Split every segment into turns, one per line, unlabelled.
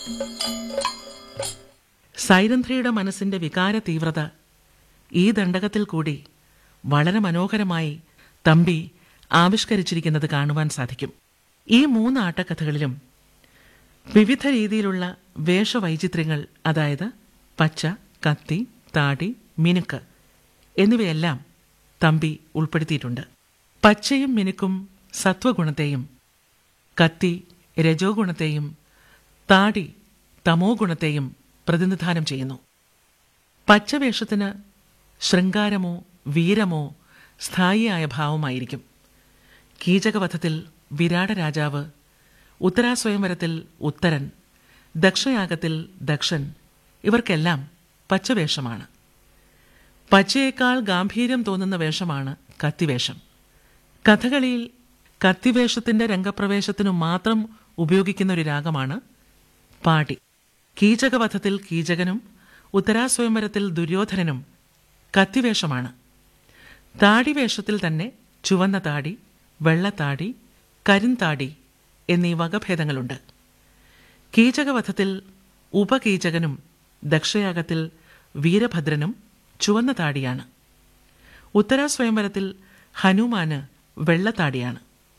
സൈരന്ധ്രയുടെ മനസ്സിന്റെ വികാര തീവ്രത ഈ ദണ്ഡകത്തിൽ കൂടി വളരെ മനോഹരമായി തമ്പി ആവിഷ്കരിച്ചിരിക്കുന്നത് കാണുവാൻ സാധിക്കും ഈ മൂന്ന് ആട്ടക്കഥകളിലും വിവിധ രീതിയിലുള്ള വേഷവൈചിത്ര്യങ്ങൾ അതായത് പച്ച കത്തി താടി മിനുക്ക് എന്നിവയെല്ലാം തമ്പി ഉൾപ്പെടുത്തിയിട്ടുണ്ട് പച്ചയും മിനുക്കും സത്വഗുണത്തെയും കത്തി രജോ ഗുണത്തെയും താടി തമോ ഗുണത്തെയും പ്രതിനിധാനം ചെയ്യുന്നു പച്ചവേഷത്തിന് ശൃംഗാരമോ വീരമോ സ്ഥായിയായ ഭാവമായിരിക്കും കീചകവധത്തിൽ വിരാട രാജാവ് ഉത്തരാസ്വയംവരത്തിൽ ഉത്തരൻ ദക്ഷയാഗത്തിൽ ദക്ഷൻ ഇവർക്കെല്ലാം പച്ചവേഷമാണ് പച്ചയേക്കാൾ ഗാംഭീര്യം തോന്നുന്ന വേഷമാണ് കത്തിവേഷം കഥകളിയിൽ കത്തിവേഷത്തിന്റെ രംഗപ്രവേശത്തിനു മാത്രം ഉപയോഗിക്കുന്ന ഒരു രാഗമാണ് പാടി കീചകവധത്തിൽ കീചകനും ഉത്തരാസ്വയംവരത്തിൽ ദുര്യോധനനും കത്തിവേഷമാണ് താടിവേഷത്തിൽ തന്നെ ചുവന്ന താടി വെള്ളത്താടി കരിന്താടി എന്നീ വകഭേദങ്ങളുണ്ട് കീചകവധത്തിൽ ഉപകീചകനും ദക്ഷയാഗത്തിൽ വീരഭദ്രനും ചുവന്ന താടിയാണ് ഉത്തരാസ്വയംവരത്തിൽ ഹനുമാന് വെള്ളത്താടിയാണ്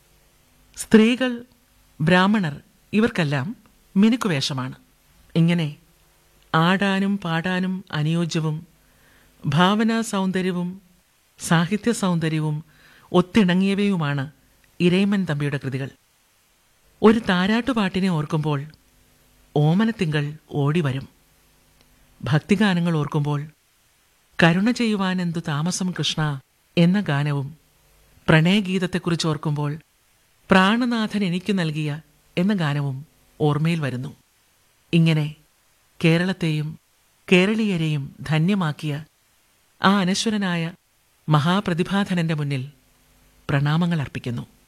സ്ത്രീകൾ ബ്രാഹ്മണർ ഇവർക്കെല്ലാം മിനുക്കുവേഷമാണ് ഇങ്ങനെ ആടാനും പാടാനും അനുയോജ്യവും ഭാവനാ സൗന്ദര്യവും സാഹിത്യ സൗന്ദര്യവും ഒത്തിണങ്ങിയവയുമാണ് ഇരയിമൻ തമ്പിയുടെ കൃതികൾ ഒരു താരാട്ടുപാട്ടിനെ ഓർക്കുമ്പോൾ ഓമനത്തിങ്കൾ ഓടിവരും ഭക്തിഗാനങ്ങൾ ഓർക്കുമ്പോൾ കരുണ ചെയ്യുവാനെന്തു താമസം കൃഷ്ണ എന്ന ഗാനവും പ്രണയഗീതത്തെക്കുറിച്ച് ഓർക്കുമ്പോൾ പ്രാണനാഥൻ എനിക്ക് നൽകിയ എന്ന ഗാനവും ഓർമ്മയിൽ വരുന്നു ഇങ്ങനെ കേരളത്തെയും കേരളീയരെയും ധന്യമാക്കിയ ആ അനശ്വരനായ മഹാപ്രതിഭാധനന്റെ മുന്നിൽ പ്രണാമങ്ങൾ അർപ്പിക്കുന്നു